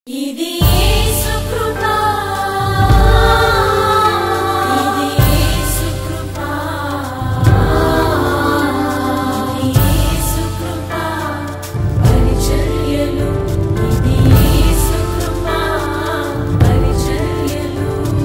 ఇది యేసు కృప ఇది యేసు కృప ఇది యేసు కృప పరిచర్యలు ఇది యేసు కృప పరిచర్యలు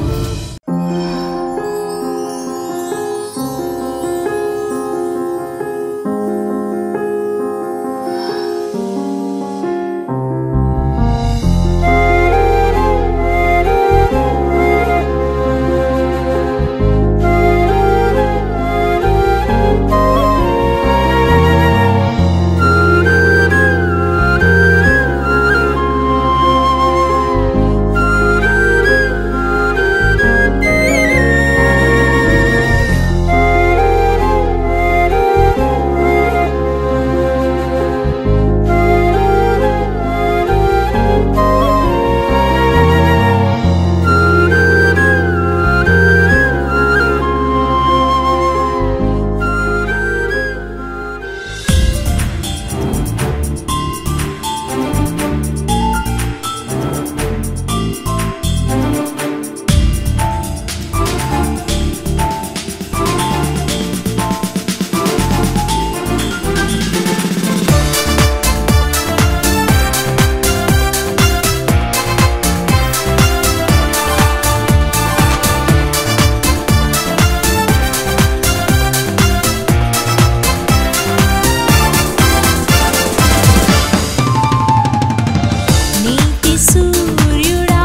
నీతి సూర్యుడా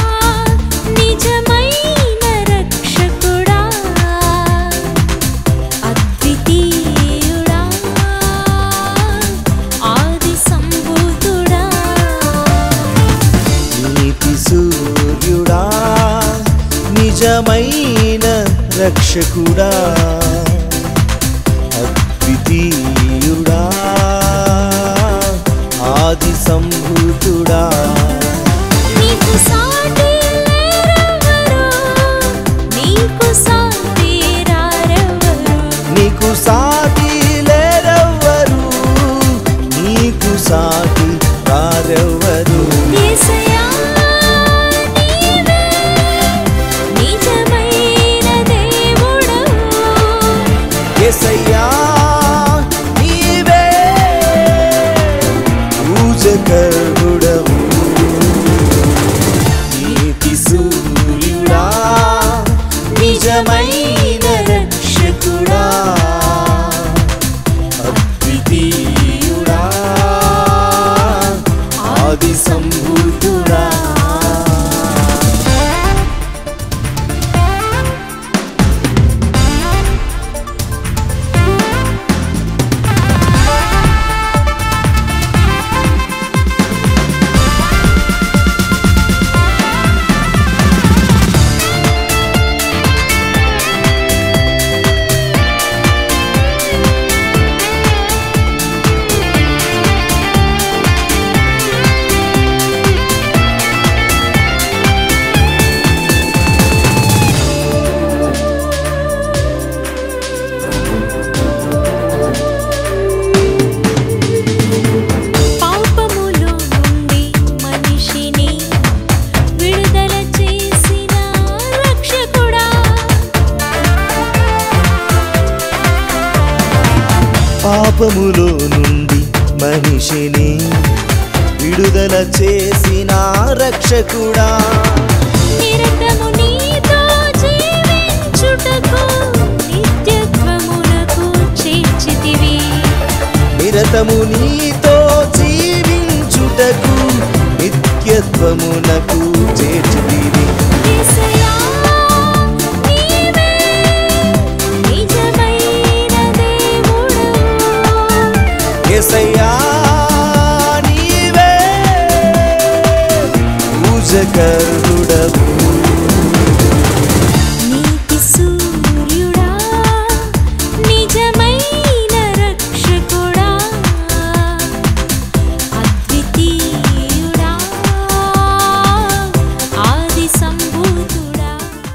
నిజమైన రక్షకుడా అద్వితీయుడా ఆది సంభూతుడా నీతి సూర్యుడా నిజమైన రక్షకుడా అద్వితీయుడా ఆది సంభూతుడా నీకు సాటి లేరెవరు నీకు సాటి రారెవరు నీకు సాటి లేరెవ్వరు నీకు సాటి రారెవ్వరు యేసయ్యా నీవే నిజమైన దేవుడవు ఎసయ్యా నీవే పూజకరుడవు నీతి సూర్యుడా నిజమైన రక్షకుడా అద్వితీయుడా ఆది సంభూతుడా పాపములో నుండి మనిషిని విడుదల చేసిన రక్షకుడా పాపములో నుండి మనిషిని విడుదల చేసిన రక్షకుడా నిరతము నీతో జీవించుటకు నిత్యత్వమునకు చేర్చితివి నిరతము నీతో జీవించుటకు నిత్యత్వమునకు చేర్చితివి యేసయ్యా నీవే నిజమైన దేవుడవు ఎసయ్యా నీవే పూజకరుడవు నీతి సూర్యుడా నిజమైన రక్షకుడా అద్వితీయుడా ఆది సంభూతుడా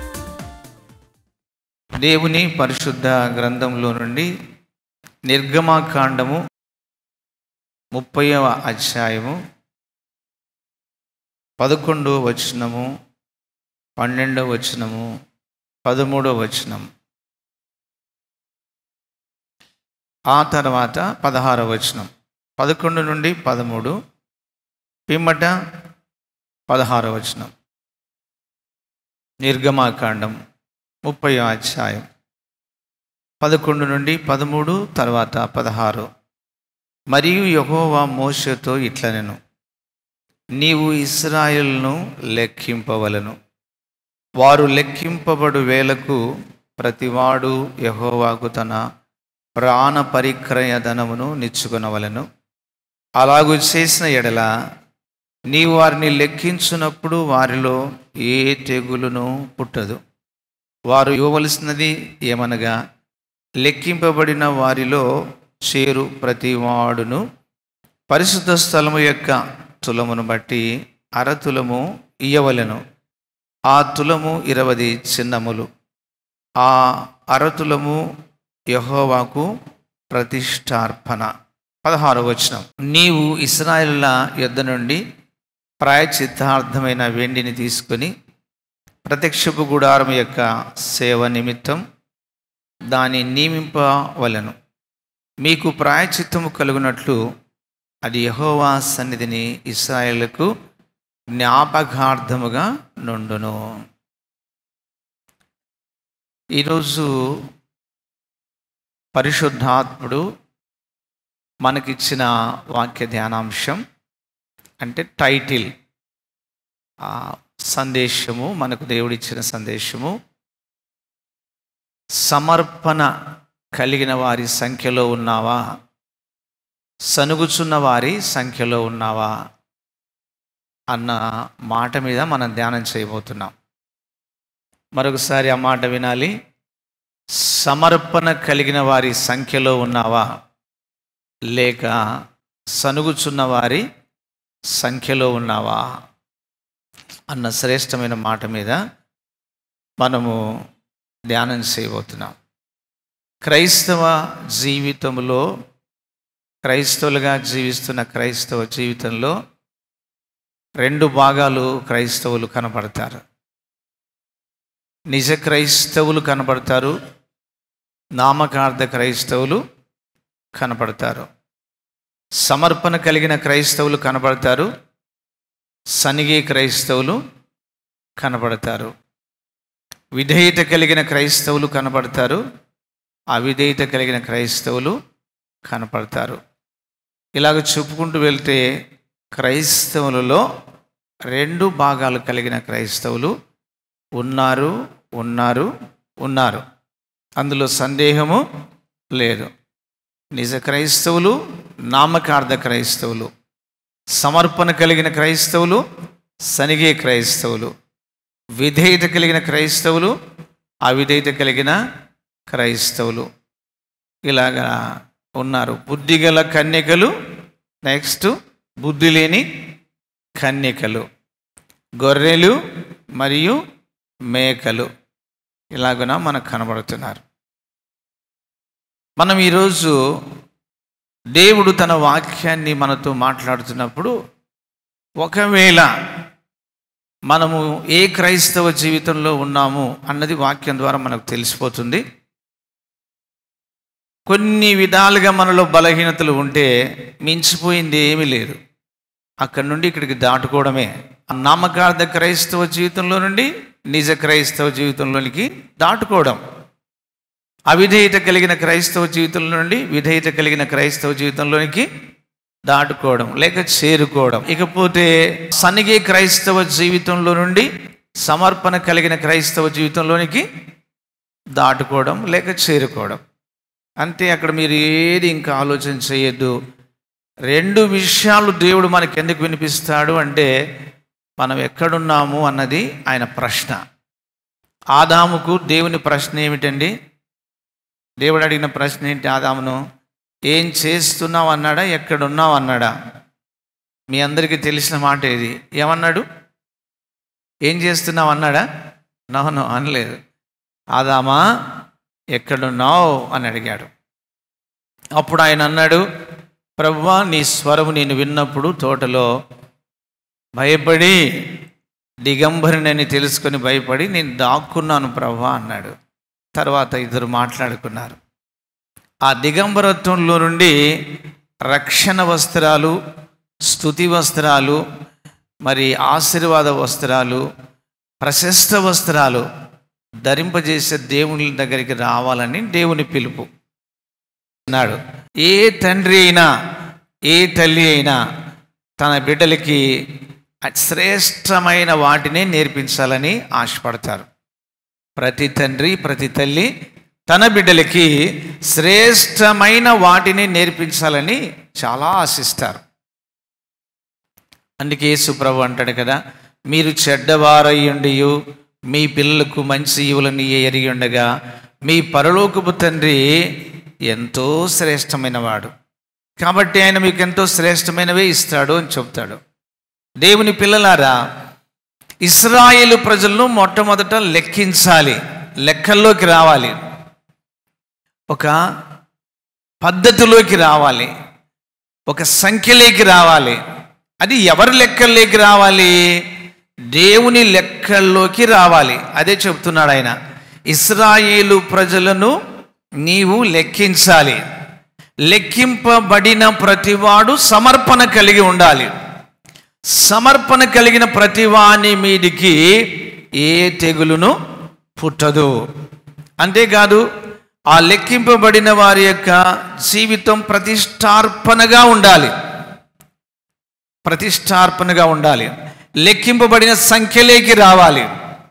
దేవుని పరిశుద్ధ గ్రంథంలో నుండి నిర్గమాకాండము ముప్పైవ అధ్యాయము పదకొండో వచనము పన్నెండో వచనము పదమూడో వచనం ఆ తర్వాత పదహారో వచనం పదకొండు నుండి పదమూడు పిమ్మట పదహారో వచనం నిర్గమాకాండం ముప్పై అధ్యాయం పదకొండు నుండి పదమూడు తర్వాత పదహారు మరియు యహోవా మోషతో ఇట్లనెను నీవు ఇస్రాయేల్ను లెక్కింపవలను వారు లెక్కింపబడు వేలకు ప్రతివాడు యహోవాకు తన ప్రాణ పరిక్రయ ధనమును నిచ్చుకొనవలను అలాగు చేసిన ఎడల నీవు వారిని లెక్కించున్నప్పుడు వారిలో ఏ తెగులును పుట్టదు వారు ఇవ్వవలసినది ఏమనగా లెక్కింపబడిన వారిలో చేరు ప్రతివాడును పరిశుద్ధ స్థలము యొక్క తులమును బట్టి అరతులము ఇయ్యవలెను ఆ తులము ఇరవది చిన్నములు ఆ అరతులము యహోవాకు ప్రతిష్టార్పణ పదహారు వచనం నీవు ఇస్రాయేళ్ల యుద్ధ నుండి ప్రాయచిత్తార్థమైన వెండిని తీసుకొని ప్రత్యక్షపు గుడారం యొక్క సేవ నిమిత్తం దాన్ని నియమింపవలను మీకు ప్రాయచిత్తము కలుగునట్లు అది యహోవా సన్నిధిని ఇస్రాయేళ్లకు జ్ఞాపకార్థముగా నుండును ఈరోజు పరిశుద్ధాత్ముడు మనకిచ్చిన వాక్య ధ్యానాంశం అంటే టైటిల్ ఆ సందేశము మనకు దేవుడిచ్చిన సందేశము సమర్పణ కలిగిన వారి సంఖ్యలో ఉన్నావా సనుగుచున్న వారి సంఖ్యలో ఉన్నావా అన్న మాట మీద మనం ధ్యానం చేయబోతున్నాం మరొకసారి ఆ మాట వినాలి సమర్పణ కలిగిన వారి సంఖ్యలో ఉన్నావా లేక సనుగుచున్న వారి సంఖ్యలో ఉన్నావా అన్న శ్రేష్టమైన మాట మీద మనము ధ్యానం చేయబోతున్నాం క్రైస్తవ జీవితంలో క్రైస్తవులుగా జీవిస్తున్న క్రైస్తవ జీవితంలో రెండు భాగాలు క్రైస్తవులు కనపడతారు నిజ క్రైస్తవులు కనపడతారు నామకార్థ క్రైస్తవులు కనపడతారు సమర్పణ కలిగిన క్రైస్తవులు కనపడతారు సనిగే క్రైస్తవులు కనపడతారు విధేయత కలిగిన క్రైస్తవులు కనపడతారు అవిధేయత కలిగిన క్రైస్తవులు కనపడతారు ఇలాగ చెప్పుకుంటూ వెళ్తే క్రైస్తవులలో రెండు భాగాలు కలిగిన క్రైస్తవులు ఉన్నారు ఉన్నారు ఉన్నారు అందులో సందేహము లేదు నిజ క్రైస్తవులు నామకార్థ క్రైస్తవులు సమర్పణ కలిగిన క్రైస్తవులు సనిగే క్రైస్తవులు విధేయత కలిగిన క్రైస్తవులు అవిధేయత కలిగిన క్రైస్తవులు ఇలాగా ఉన్నారు బుద్ధిగల కన్యకలు నెక్స్ట్ బుద్ధి లేని కన్యకలు గొర్రెలు మరియు మేకలు ఇలాగున మనకు కనబడుతున్నారు మనం ఈరోజు దేవుడు తన వాక్యాన్ని మనతో మాట్లాడుతున్నప్పుడు ఒకవేళ మనము ఏ క్రైస్తవ జీవితంలో ఉన్నాము అన్నది వాక్యం ద్వారా మనకు తెలిసిపోతుంది కొన్ని విధాలుగా మనలో బలహీనతలు ఉంటే మించిపోయింది ఏమీ లేదు అక్కడి నుండి ఇక్కడికి దాటుకోవడమే ఆ నామకార్థ క్రైస్తవ జీవితంలో నుండి నిజ క్రైస్తవ జీవితంలోనికి దాటుకోవడం అవిధేయత కలిగిన క్రైస్తవ జీవితం నుండి విధేయత కలిగిన క్రైస్తవ జీవితంలోనికి దాటుకోవడం లేక చేరుకోవడం ఇకపోతే సనిగే క్రైస్తవ జీవితంలో నుండి సమర్పణ కలిగిన క్రైస్తవ జీవితంలోనికి దాటుకోవడం లేక చేరుకోవడం అంతే అక్కడ మీరు ఏది ఇంకా ఆలోచన చేయొద్దు రెండు విషయాలు దేవుడు మనకి ఎందుకు వినిపిస్తాడు అంటే మనం ఎక్కడున్నాము అన్నది ఆయన ప్రశ్న ఆదాముకు దేవుని ప్రశ్న ఏమిటండి దేవుడు అడిగిన ప్రశ్న ఏంటి ఆదామును ఏం చేస్తున్నావు అన్నాడా ఎక్కడున్నావు అన్నాడా మీ అందరికీ తెలిసిన మాట ఇది ఏమన్నాడు ఏం చేస్తున్నావు అన్నాడా నవ్వును అనలేదు ఆదామా ఎక్కడున్నావు అని అడిగాడు అప్పుడు ఆయన అన్నాడు ప్రభువా నీ స్వరము నేను విన్నప్పుడు తోటలో భయపడి దిగంబరినని తెలుసుకొని భయపడి నేను దాక్కున్నాను ప్రభా అన్నాడు తర్వాత ఇద్దరు మాట్లాడుకున్నారు ఆ దిగంబరత్వంలో నుండి రక్షణ వస్త్రాలు స్థుతి వస్త్రాలు మరి ఆశీర్వాద వస్త్రాలు ప్రశస్త వస్త్రాలు ధరింపజేసే దేవుని దగ్గరికి రావాలని దేవుని పిలుపు అన్నాడు ఏ తండ్రి అయినా ఏ తల్లి అయినా తన బిడ్డలకి శ్రేష్టమైన వాటిని నేర్పించాలని ఆశపడతారు ప్రతి తండ్రి ప్రతి తల్లి తన బిడ్డలకి శ్రేష్టమైన వాటిని నేర్పించాలని చాలా ఆశిస్తారు అందుకే యేసుప్రభు అంటాడు కదా మీరు చెడ్డవారయ్యుండి మీ పిల్లలకు మంచి ఇవులని ఎరిగి ఉండగా మీ పరలోకపు తండ్రి ఎంతో శ్రేష్టమైన వాడు కాబట్టి ఆయన మీకు ఎంతో శ్రేష్టమైనవే ఇస్తాడు అని చెప్తాడు దేవుని పిల్లలారా ఇస్రాయేలు ప్రజలను మొట్టమొదట లెక్కించాలి లెక్కల్లోకి రావాలి ఒక పద్ధతిలోకి రావాలి ఒక సంఖ్యలోకి రావాలి అది ఎవరి లెక్కల్లోకి రావాలి దేవుని లెక్కల్లోకి రావాలి అదే చెప్తున్నాడు ఆయన ఇస్రాయేలు ప్రజలను నీవు లెక్కించాలి లెక్కింపబడిన ప్రతివాడు సమర్పణ కలిగి ఉండాలి సమర్పణ కలిగిన ప్రతివాని మీదికి ఏ తెగులును పుట్టదు అంతేకాదు ఆ లెక్కింపబడిన వారి యొక్క జీవితం ప్రతిష్టార్పణగా ఉండాలి ప్రతిష్టార్పణగా ఉండాలి లెక్కింపబడిన సంఖ్యలోకి రావాలి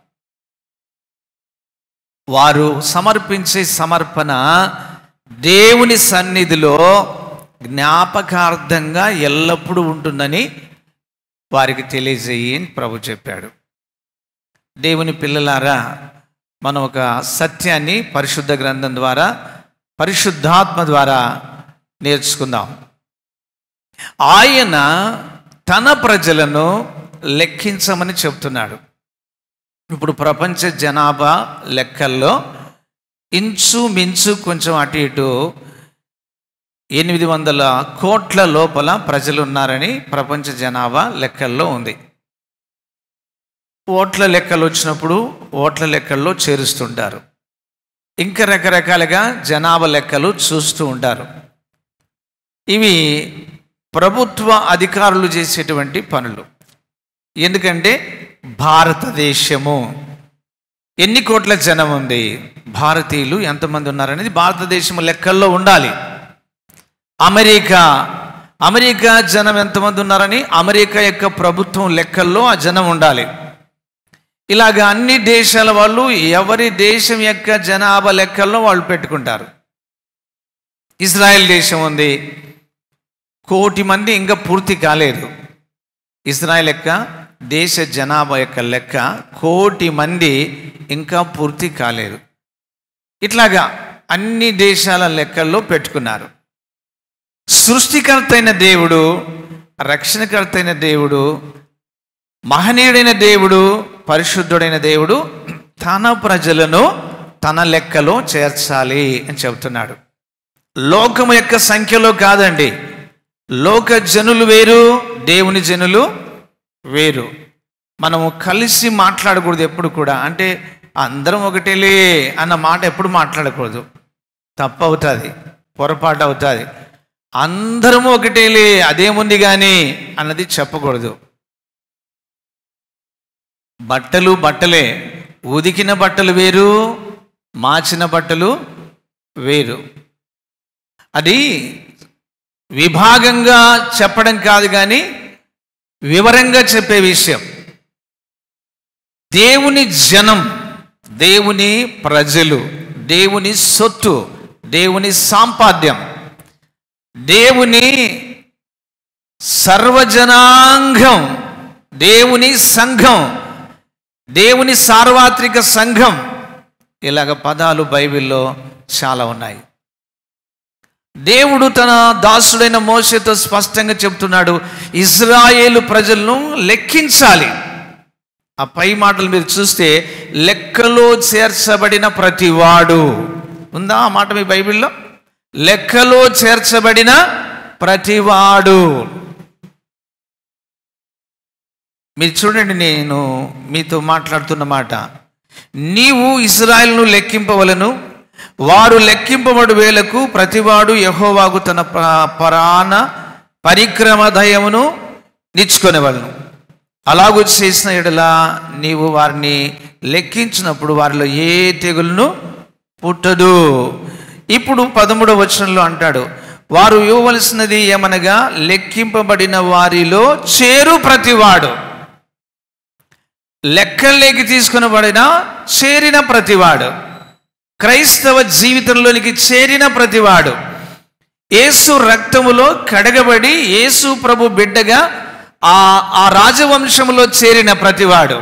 వారు సమర్పించే సమర్పణ దేవుని సన్నిధిలో జ్ఞాపకార్థంగా ఎల్లప్పుడూ ఉంటుందని వారికి తెలియజేయి అని ప్రభు చెప్పాడు దేవుని పిల్లలారా మనం ఒక సత్యాన్ని పరిశుద్ధ గ్రంథం ద్వారా పరిశుద్ధాత్మ ద్వారా నేర్చుకుందాం ఆయన తన ప్రజలను లెక్కించమని చెప్తున్నాడు ఇప్పుడు ప్రపంచ జనాభా లెక్కల్లో ఇంచు మించు కొంచెం అటు ఇటు ఎనిమిది వందల కోట్ల లోపల ప్రజలు ఉన్నారని ప్రపంచ జనాభా లెక్కల్లో ఉంది ఓట్ల లెక్కలు వచ్చినప్పుడు ఓట్ల లెక్కల్లో చేరుస్తుంటారు ఇంకా రకరకాలుగా జనాభా లెక్కలు చూస్తూ ఉంటారు ఇవి ప్రభుత్వ అధికారులు చేసేటువంటి పనులు ఎందుకంటే భారతదేశము ఎన్ని కోట్ల జనం ఉంది భారతీయులు ఎంతమంది ఉన్నారనేది భారతదేశం లెక్కల్లో ఉండాలి అమెరికా అమెరికా జనం ఎంతమంది ఉన్నారని అమెరికా యొక్క ప్రభుత్వం లెక్కల్లో ఆ జనం ఉండాలి ఇలాగ అన్ని దేశాల వాళ్ళు ఎవరి దేశం యొక్క జనాభా లెక్కల్లో వాళ్ళు పెట్టుకుంటారు ఇజ్రాయెల్ దేశం ఉంది కోటి మంది ఇంకా పూర్తి కాలేదు ఇజ్రాయెల్ యొక్క దేశ జనాభా యొక్క లెక్క కోటి మంది ఇంకా పూర్తి కాలేదు ఇట్లాగా అన్ని దేశాల లెక్కల్లో పెట్టుకున్నారు సృష్టికర్త అయిన దేవుడు రక్షణకర్త అయిన దేవుడు మహనీయుడైన దేవుడు పరిశుద్ధుడైన దేవుడు తన ప్రజలను తన లెక్కలో చేర్చాలి అని చెబుతున్నాడు లోకము యొక్క సంఖ్యలో కాదండి లోక జనులు వేరు దేవుని జనులు వేరు మనము కలిసి మాట్లాడకూడదు ఎప్పుడు కూడా అంటే అందరం ఒకటేలే అన్న మాట ఎప్పుడు మాట్లాడకూడదు తప్పు అవుతుంది పొరపాటు అవుతుంది అందరము ఒకటేలే అదేముంది కానీ అన్నది చెప్పకూడదు బట్టలు బట్టలే ఉదికిన బట్టలు వేరు మాచిన బట్టలు వేరు అది విభాగంగా చెప్పడం కాదు కానీ వివరంగా చెప్పే విషయం దేవుని జనం దేవుని ప్రజలు దేవుని సొత్తు దేవుని సాంపాద్యం దేవుని సర్వజనాంగం దేవుని సంఘం దేవుని సార్వత్రిక సంఘం ఇలాగ పదాలు బైబిల్లో చాలా ఉన్నాయి దేవుడు తన దాసుడైన మోసతో స్పష్టంగా చెప్తున్నాడు ఇజ్రాయేలు ప్రజలను లెక్కించాలి ఆ పై మాటలు మీరు చూస్తే లెక్కలో చేర్చబడిన ప్రతివాడు ఉందా ఆ మాట మీ బైబిల్లో లెక్కలో చేర్చబడిన ప్రతివాడు మీరు చూడండి నేను మీతో మాట్లాడుతున్న మాట నీవు ఇజ్రాయెల్ను లెక్కింపవలను వారు లెక్కింపబడు వేలకు ప్రతివాడు యహోవాకు తన ప్ర- పరాణ పరిక్రమ దయమును నిచ్చుకొనేవలను అలాగూ చేసిన ఎడల నీవు వారిని లెక్కించినప్పుడు వారిలో ఏ తెగులను పుట్టదు ఇప్పుడు పదమూడవ వచనంలో అంటాడు వారు ఇవ్వవలసినది ఏమనగా లెక్కింపబడిన వారిలో చేరు ప్రతివాడు లెక్కల్లోకి తీసుకునబడిన చేరిన ప్రతివాడు క్రైస్తవ జీవితంలోనికి చేరిన ప్రతివాడు యేసు రక్తములో కడగబడి యేసు ప్రభు బిడ్డగా ఆ ఆ రాజవంశములో చేరిన ప్రతివాడు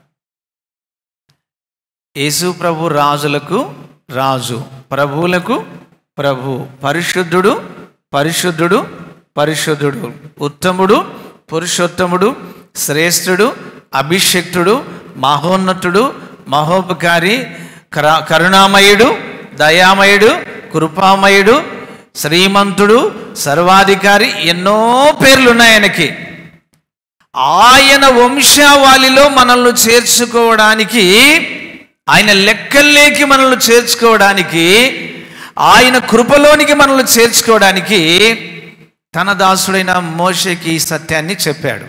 యేసు ప్రభు రాజులకు రాజు ప్రభువులకు ప్రభు పరిశుద్ధుడు పరిశుద్ధుడు పరిశుద్ధుడు ఉత్తముడు పురుషోత్తముడు శ్రేష్ఠుడు అభిషక్తుడు మహోన్నతుడు మహోపకారి కర- కరుణామయుడు దయామయుడు కృపామయుడు శ్రీమంతుడు సర్వాధికారి ఎన్నో పేర్లు ఉన్నాయి ఆయనకి ఆయన వంశావళిలో మనల్ని చేర్చుకోవడానికి ఆయన లెక్కల్లోకి మనల్ని చేర్చుకోవడానికి ఆయన కృపలోనికి మనల్ని చేర్చుకోవడానికి తన దాసుడైన మోషకి ఈ సత్యాన్ని చెప్పాడు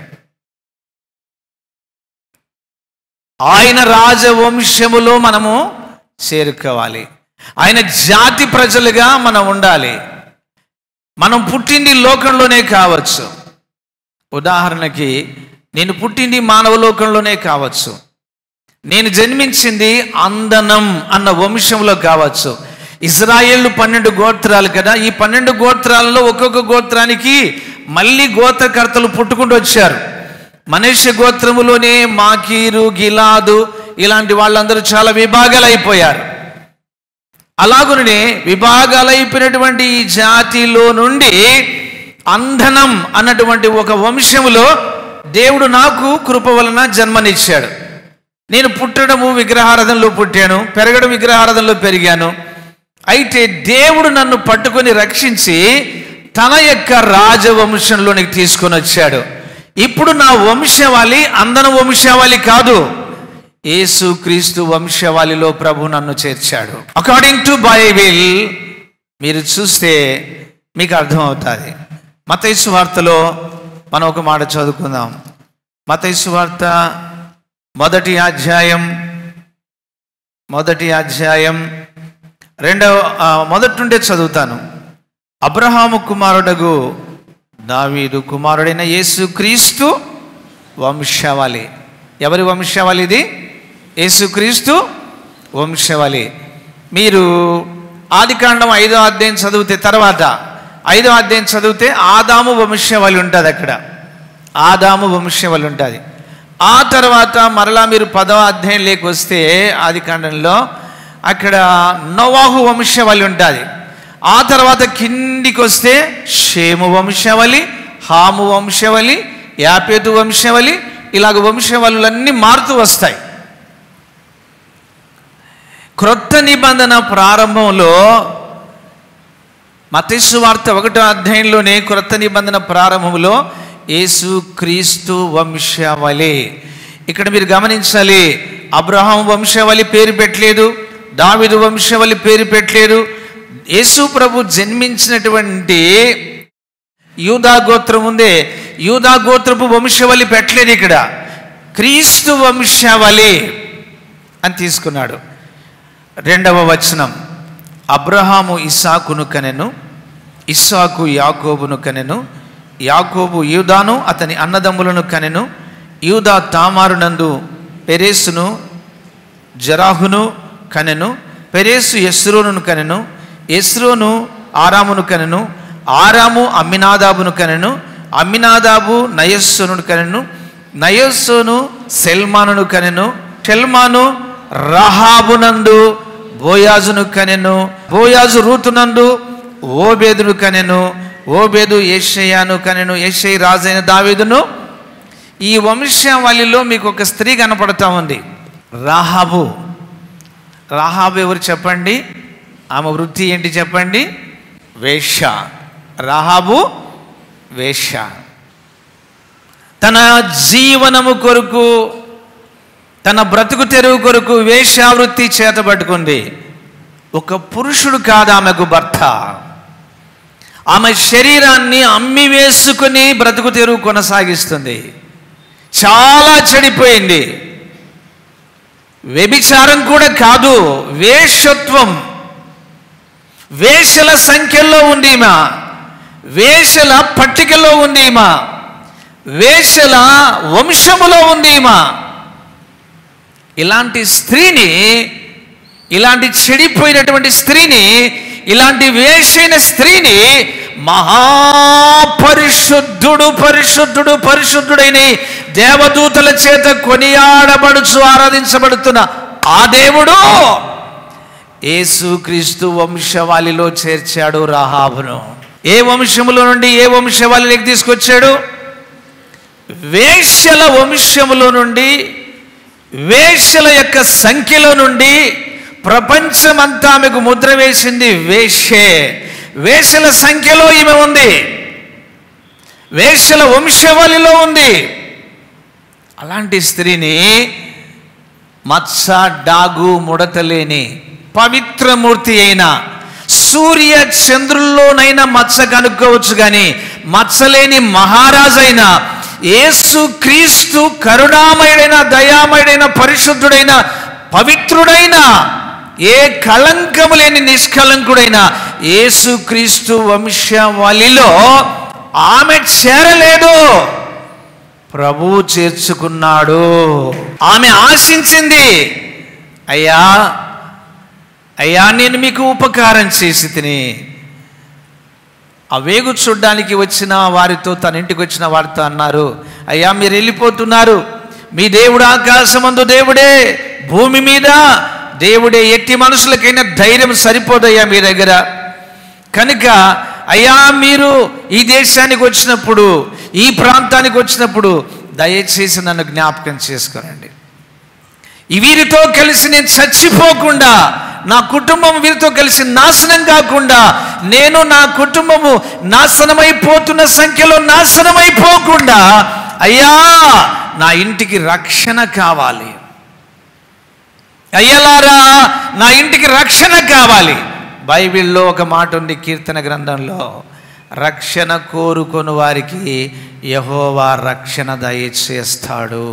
ఆయన రాజవంశములో మనము చేరుకోవాలి ఆయన జాతి ప్రజలుగా మనం ఉండాలి మనం పుట్టింది లోకంలోనే కావచ్చు ఉదాహరణకి నేను పుట్టింది మానవ లోకంలోనే కావచ్చు నేను జన్మించింది అందనం అన్న వంశంలో కావచ్చు ఇజ్రాయేళ్లు పన్నెండు గోత్రాలు కదా ఈ పన్నెండు గోత్రాలలో ఒక్కొక్క గోత్రానికి మళ్ళీ గోత్రకర్తలు పుట్టుకుంటూ వచ్చారు మనుష్య గోత్రములోనే మాకీరు గిలాదు ఇలాంటి వాళ్ళందరూ చాలా విభాగాలు అయిపోయారు అలాగునే విభాగాలైపోయినటువంటి ఈ జాతిలో నుండి అంధనం అన్నటువంటి ఒక వంశములో దేవుడు నాకు కృప వలన జన్మనిచ్చాడు నేను పుట్టడము విగ్రహారాధనలో పుట్టాను పెరగడం విగ్రహారాధనలో పెరిగాను అయితే దేవుడు నన్ను పట్టుకొని రక్షించి తన యొక్క రాజవంశంలోనికి తీసుకొని వచ్చాడు ఇప్పుడు నా వంశవాళి అందన వంశవాళి కాదు యేసు క్రీస్తు వంశవాళిలో ప్రభు నన్ను చేర్చాడు అకార్డింగ్ టు బైబిల్ మీరు చూస్తే మీకు అర్థమవుతుంది మతైసు వార్తలో మనం ఒక మాట చదువుకుందాం మతైసు వార్త మొదటి అధ్యాయం మొదటి అధ్యాయం రెండవ ఆ, మొదటి నుండే చదువుతాను అబ్రహాము కుమారుడగు దావీదు కుమారుడైన యేసు క్రీస్తు వంశవాళి ఎవరి వంశవాళి ఇది యేసుక్రీస్తు వంశవాళి మీరు ఆదికాండం ఐదో అధ్యాయం చదివితే తర్వాత ఐదో అధ్యాయం చదివితే ఆదాము వంశవాళి ఉంటుంది అక్కడ ఆదాము వంశవాళి ఉంటుంది ఆ తర్వాత మరలా మీరు పదవ అధ్యాయం లేకి వస్తే ఆదికాండంలో అక్కడ నోవాహు వంశవాళి ఉంటుంది ఆ తర్వాత కిందికి వస్తే షేము వంశవలి హాము వంశవలి యాపేతు వంశవలి ఇలాగ వంశవలులన్నీ మారుతూ వస్తాయి క్రొత్త నిబంధన ప్రారంభంలో మతేసు వార్త ఒకటో అధ్యాయంలోనే క్రొత్త నిబంధన ప్రారంభంలో యేసు క్రీస్తు వంశవలి ఇక్కడ మీరు గమనించాలి అబ్రహాం వంశవలి పేరు పెట్టలేదు దావిదు వంశవలి పేరు పెట్టలేదు యేసు ప్రభు జన్మించినటువంటి యూదా గోత్రం ఉందే యూదా గోత్రపు వంశవలి పెట్టలేదు ఇక్కడ క్రీస్తు వంశవలి అని తీసుకున్నాడు రెండవ వచనం అబ్రహాము ఇస్సాకును కనెను ఇస్సాకు యాకోబును కనెను యాకోబు యూదాను అతని అన్నదమ్ములను కనెను యూదా తామారునందు పెరేసును జరాహును కనెను పెరేసు ఎస్రోను కనెను ఎస్రోను ఆరామును కనెను ఆరాము అమ్మినాదాబును కనెను అమ్మినాదాబు నయస్సును కనెను నయస్సును సెల్మానును కనెను షెల్మాను రహాబునందు బోయాజును కనెను బోయాజు రూతునందు ఓబేదును కనెను ఓబేదు ఏషయ్యాను కనెను ఏషయ్య రాజైన దావీదును ఈ వంశావళిలో మీకు ఒక స్త్రీ కనపడతా ఉంది రాహాబు రాహాబు ఎవరు చెప్పండి ఆమె వృత్తి ఏంటి చెప్పండి వేష రాహాబు వేష తన జీవనము కొరకు తన బ్రతుకు తెరువు కొరకు వేషావృత్తి చేతబట్టుకుంది ఒక పురుషుడు కాదు ఆమెకు భర్త ఆమె శరీరాన్ని అమ్మి వేసుకుని బ్రతుకు తెరువు కొనసాగిస్తుంది చాలా చెడిపోయింది వ్యభిచారం కూడా కాదు వేషత్వం వేషల సంఖ్యలో ఉంది ఈమె వేషల పట్టికలో ఉంది ఈమె వేషల వంశములో ఉంది ఈమె ఇలాంటి స్త్రీని ఇలాంటి చెడిపోయినటువంటి స్త్రీని ఇలాంటి వేషైన స్త్రీని మహాపరిశుద్ధుడు పరిశుద్ధుడు పరిశుద్ధుడైన దేవదూతల చేత కొనియాడబడుచు ఆరాధించబడుతున్న ఆ దేవుడు యేసుక్రీస్తు వంశవాళిలో చేర్చాడు రాహాబును ఏ వంశములో నుండి ఏ వంశవాళిలోకి తీసుకొచ్చాడు వేశ్యల వంశములో నుండి వేశ్యల యొక్క సంఖ్యలో నుండి ప్రపంచమంతా ఆమెకు ముద్ర వేసింది వేశ్యే వేశ్యల సంఖ్యలో ఈమె ఉంది వేశ్యల వంశవలిలో ఉంది అలాంటి స్త్రీని మత్స డాగు ముడతలేని పవిత్రమూర్తి అయిన సూర్య చంద్రుల్లోనైనా మత్స కనుక్కోవచ్చు కానీ మత్సలేని మహారాజైన యేసు క్రీస్తు కరుణామయుడైన దయామయుడైన పరిశుద్ధుడైన పవిత్రుడైన ఏ కళంకము లేని నిష్కలంకుడైన యేసుక్రీస్తు వంశవలిలో ఆమె చేరలేదు ప్రభువు చేర్చుకున్నాడు ఆమె ఆశించింది అయ్యా అయ్యా నేను మీకు ఉపకారం చేసి తిని ఆ వేగు చూడ్డానికి వచ్చిన వారితో తన ఇంటికి వచ్చిన వారితో అన్నారు అయ్యా మీరు వెళ్ళిపోతున్నారు మీ దేవుడు ఆకాశమందు దేవుడే భూమి మీద దేవుడే ఎట్టి మనుషులకైనా ధైర్యం సరిపోదయ్యా మీ దగ్గర కనుక అయ్యా మీరు ఈ దేశానికి వచ్చినప్పుడు ఈ ప్రాంతానికి వచ్చినప్పుడు దయచేసి నన్ను జ్ఞాపకం చేసుకోనండి ఈ వీరితో కలిసి నేను చచ్చిపోకుండా నా కుటుంబం వీరితో కలిసి నాశనం కాకుండా నేను నా కుటుంబము నాశనమైపోతున్న సంఖ్యలో నాశనమైపోకుండా అయ్యా నా ఇంటికి రక్షణ కావాలి అయ్యలారా నా ఇంటికి రక్షణ కావాలి బైబిల్లో ఒక మాట ఉంది కీర్తన గ్రంథంలో రక్షణ కోరుకొని వారికి యహోవా రక్షణ దయచేస్తాడు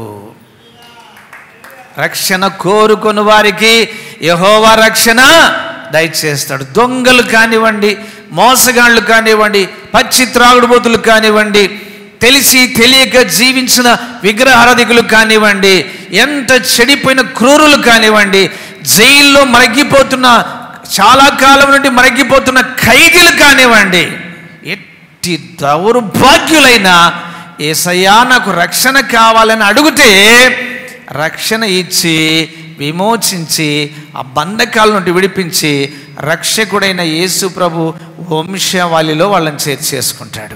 రక్షణ కోరుకొని వారికి యహోవా రక్షణ దయచేస్తాడు దొంగలు కానివ్వండి మోసగాళ్ళు కానివ్వండి పచ్చి త్రాగుడుబోతులు కానివ్వండి తెలిసి తెలియక జీవించిన విగ్రహారాధికులు కానివ్వండి ఎంత చెడిపోయిన క్రూరులు కానివ్వండి జైల్లో మరగిపోతున్న చాలా కాలం నుండి మరగిపోతున్న ఖైదీలు కానివ్వండి ఎట్టి దౌర్భాగ్యులైన ఏసయ్యా నాకు రక్షణ కావాలని అడిగితే రక్షణ ఇచ్చి విమోచించి ఆ బంధకాల నుండి విడిపించి రక్షకుడైన యేసు ప్రభు వంశవాళిలో వాళ్ళని చేర్చేసుకుంటాడు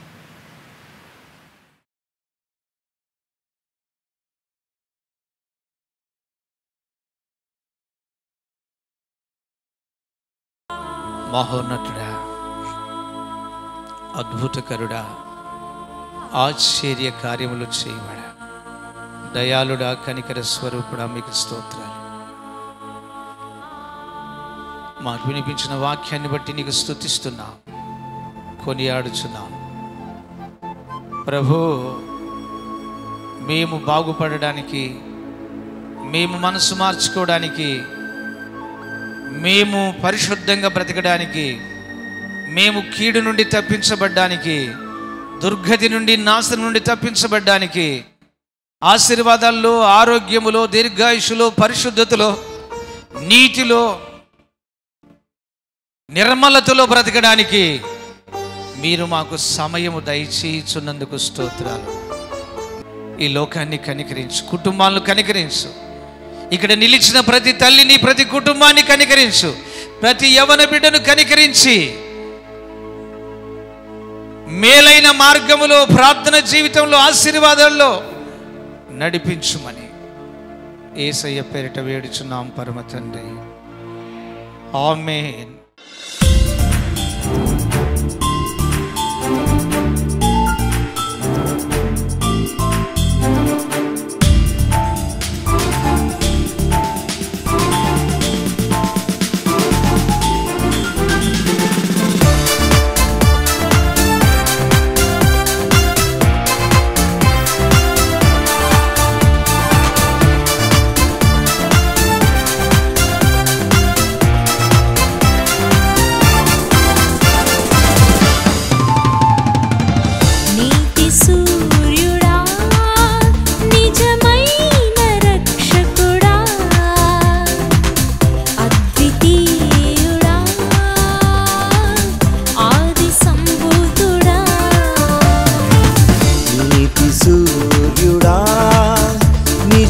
మహోన్నతుడా అద్భుతకరుడా ఆశ్చర్య కార్యములు చేయబడా దయాళుడా కనికర స్వరూపుడా మీకు స్తోత్రాలు మాకు వినిపించిన వాక్యాన్ని బట్టి నీకు స్తుతిస్తున్నాం కొనియాడుచున్నాం ప్రభు మేము బాగుపడడానికి మేము మనసు మార్చుకోవడానికి మేము పరిశుద్ధంగా బ్రతకడానికి మేము కీడు నుండి తప్పించబడ్డానికి దుర్గతి నుండి నాశనం నుండి తప్పించబడ్డానికి ఆశీర్వాదాల్లో ఆరోగ్యములో దీర్ఘాయుషులో పరిశుద్ధతలో నీతిలో నిర్మలతలో బ్రతకడానికి మీరు మాకు సమయము దయచేయుచున్నందుకు స్తోత్రాలు ఈ లోకాన్ని కనికరించు కుటుంబాలను కనికరించు ఇక్కడ నిలిచిన ప్రతి తల్లిని ప్రతి కుటుంబాన్ని కనికరించు ప్రతి యవన బిడ్డను కనికరించి మేలైన మార్గములో ప్రార్థన జీవితంలో ఆశీర్వాదాల్లో నడిపించుమని ఏసయ్య పేరిట వేడుచున్నాం పరమ తండ్రి ఆమేన్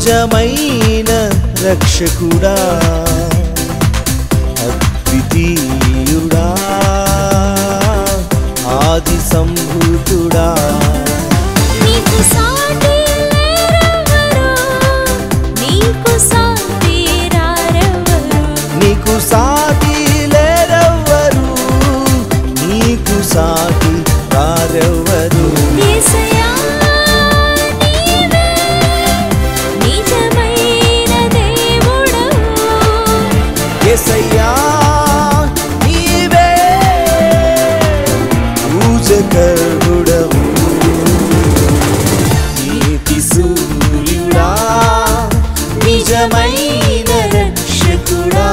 నిజమైన రక్షకుడా అద్వితీయుడా ఆది సంభూతుడా నీకు సాటి లేరెవరు నీకు సాటి రారెవరు నీకు సాటి లేరెవ్వరు నీకు సాటి రారెవ్వరు యేసయ్యా నీవే నిజమైన దేవుడవు ఎసయ్యా నీవే పూజకరుడవు నీతి సూర్యుడా నిజమైన రక్షకుడా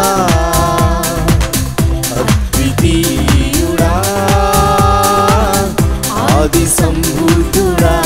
అద్వితీయుడా ఆది సంభూతుడా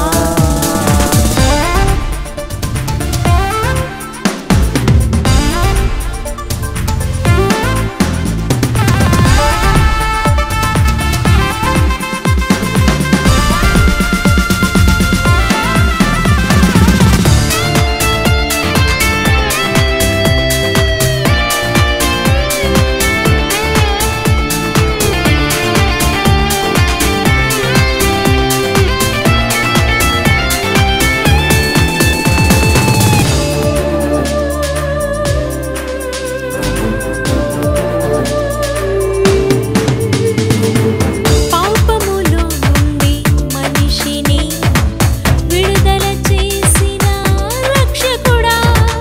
పాపములో నుండి మనిషిని విడుదల చేసిన రక్షకుడా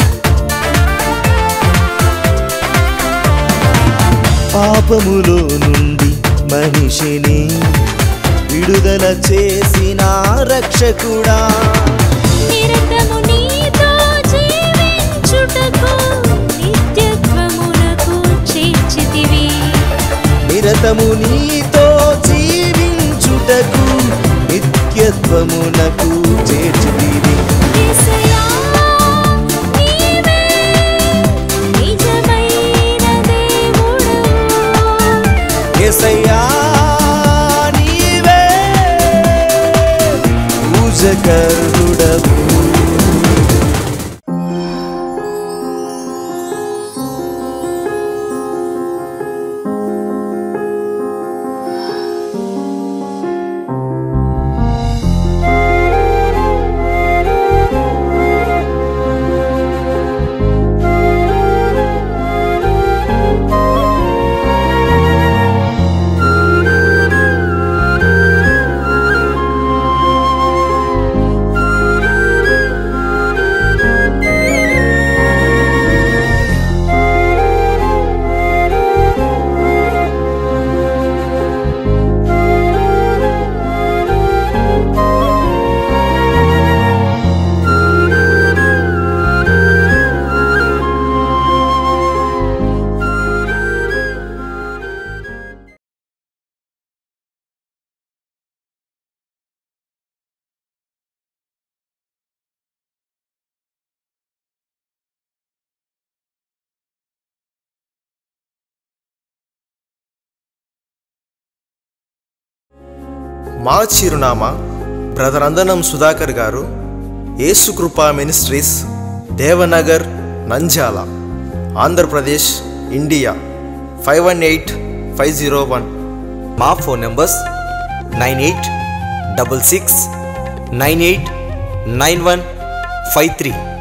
పాపములో నుండి మనిషిని విడుదల చేసిన రక్షకుడా నిరతము నీతో జీవించుటకు నిత్యత్వమునకు చేర్చితివి నిరతము నీతో జీవించుటకు నిత్యత్వమునకు చేర్చితివి యేసయ్యా నీవే నిజమైన దేవుడవు ఎసయ్యా నీవే పూజకరుడవు మా చిరునామా brother Andanam Sudhakar garu Yesukrupa ministries Devanagar Nanjala Andhra Pradesh India five one eight five zero one మా phone numbers nine eight double six nine eight nine one five three